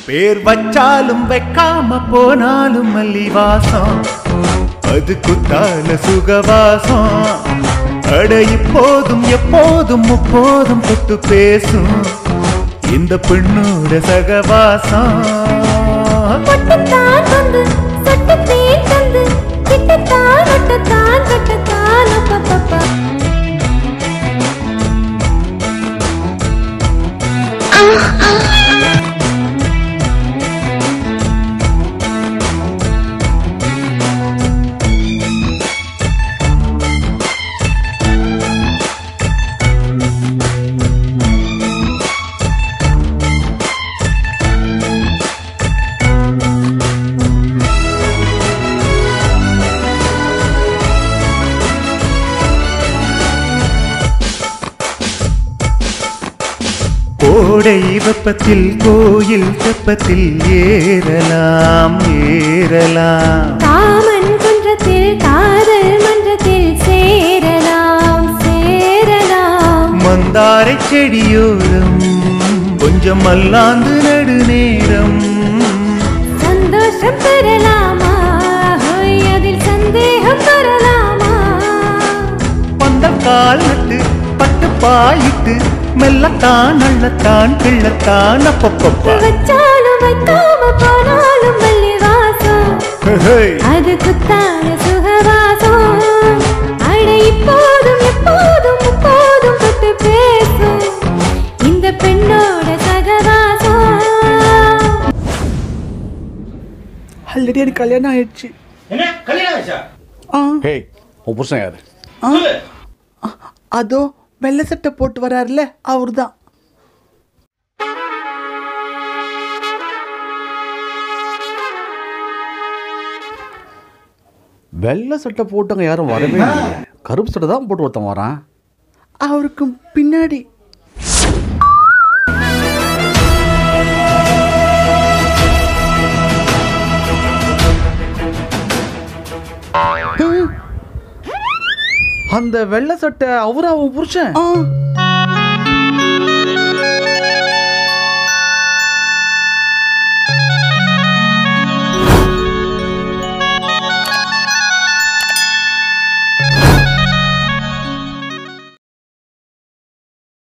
பேர் வச்சாலும் வைக்காம போனாலும் மல்லி வாசம் அது குத்தால சுகவாசம் அட இப்போதும் எப்போதும் முப்போதும் தொட்டு பேசும் இந்த பெண்ணோட சகவாசம் பொட்டுத்தான் வந்து சொட்டுத்தேன் தந்து கிட்டத்தான் ஒட்டத்தான் கட்டத்தான் அப்பப்பப்பா கோடை வெப்பத்தில் கோயில் தெப்பத்தில் ஏறலாம் ஏறலாம் காமன் குன்றத்தில் காதல் மன்றத்தில் சேரலாம் சேரலாம் மந்தாரை செடியோரம் கொஞ்சம் மல்லாந்து நடுநேரம் சந்தோஷம் பெறலாமா ஹோய், அதில் சந்தேகம் பெறலாமா பந்தல் கால் நட்டு பட்டு பாயிட்டு மெல்லத்தான் அள்ளத்தான் கிள்ளத்தான் அப்பப்பப்பா வச்சாலும் வைக்காம போனாலும் மல்லி வாசம் ஹே. அது குத்தான சுகவாசம் அட இப்போதும் எப்போதும் எப்போதும் தொட்டு பேசும் இந்த பெண்ணோட சகவாசம் ஆல்ரெடி எனக்கு கல்யாணம் ஆயிடுச்சு என்ன கல்யாணம் ஆச்சா ஆ ஹேய் உன் புருஷன் யாரு சொல்லு அதோ வெள்ளை சட்டை போட்டு வராருல அவர்தான் வெள்ளை சட்டை போட்டவங்க யாரும் வரவே இல்லையே கருப்பு சட்டை தான் போட்டு ஒருத்தன் வரான் அவருக்கு பின்னாடி அந்த வெள்ளை சட்டை அவரா உன் புருஷன் ஆ